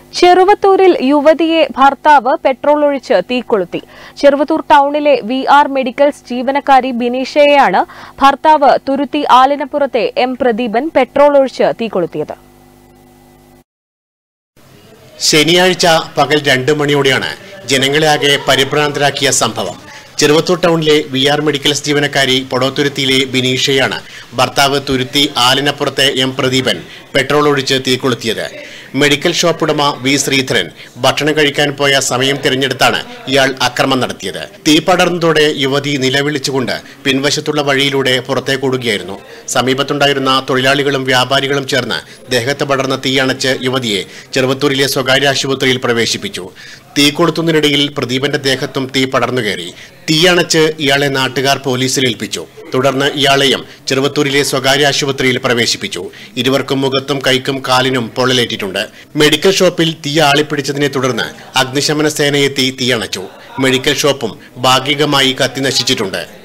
ചെറുവത്തൂരിൽ യുവതിയെ ഭർത്താവ് പെട്രോൾ ഒഴിച്ച് തീകൊളുത്തി ചെറുവത്തൂർ ടൗണിലെ വി ആർ മെഡിക്കൽസ് ജീവനക്കാരി ബിനീഷയെയാണ് ഭർത്താവ് തുരുത്തി ആലിനപ്പുറത്തെ എം പ്രദീപൻ പെട്രോൾ ഒഴിച്ച് തീകൊളുത്തിയത് ശനിയാഴ്ച പകൽ രണ്ട് മണിയോടെയാണ് ജനങ്ങളെ ആകെ പരിഭ്രാന്തരാക്കിയ സംഭവം ചെറുവത്തൂർ ടൗണിലെ വി ആർ മെഡിക്കൽസ് ജീവനക്കാരി പൊടോത്തുരുത്തിയിലെ ബിനീഷയാണ് ഭർത്താവ് തുരുത്തി ആലിനപ്പുറത്തെ എം പ്രദീപൻ പെട്രോൾ ഒഴിച്ച് തീകൊളുത്തിയത് മെഡിക്കൽ ഷോപ്പ് ഉടമ വി ശ്രീധരൻ ഭക്ഷണം കഴിക്കാൻ പോയ സമയം തിരഞ്ഞെടുത്താണ് ഇയാൾ അക്രമം നടത്തിയത് തീ പടർന്നതോടെ യുവതി നിലവിളിച്ചുകൊണ്ട് പിൻവശത്തുള്ള വഴിയിലൂടെ പുറത്തേക്കോടുകയായിരുന്നു സമീപത്തുണ്ടായിരുന്ന തൊഴിലാളികളും വ്യാപാരികളും ചേർന്ന് ദേഹത്ത് പടർന്ന തീയണച്ച് യുവതിയെ ചെറുവത്തൂരിലെ സ്വകാര്യ ആശുപത്രിയിൽ പ്രവേശിപ്പിച്ചു തീ കൊളുത്തുന്നതിനിടയിൽ പ്രദീപന്റെ ദേഹത്തും തീ പടർന്നു കയറി തീയണച്ച് ഇയാളെ നാട്ടുകാർ പോലീസിൽ ഏൽപ്പിച്ചു തുടർന്ന് ഇയാളെയും ചെറുവത്തൂരിലെ സ്വകാര്യ ആശുപത്രിയിൽ പ്രവേശിപ്പിച്ചു ഇരുവർക്കും മുഖത്തും കൈക്കും കാലിനും പൊള്ളലേറ്റിട്ടുണ്ട് മെഡിക്കൽ ഷോപ്പിൽ തീ ആളിപ്പിടിച്ചതിനെ തുടർന്ന് അഗ്നിശമന സേനയെത്തി തീയണച്ചു മെഡിക്കൽ ഷോപ്പും ഭാഗികമായി കത്തി നശിച്ചിട്ടുണ്ട്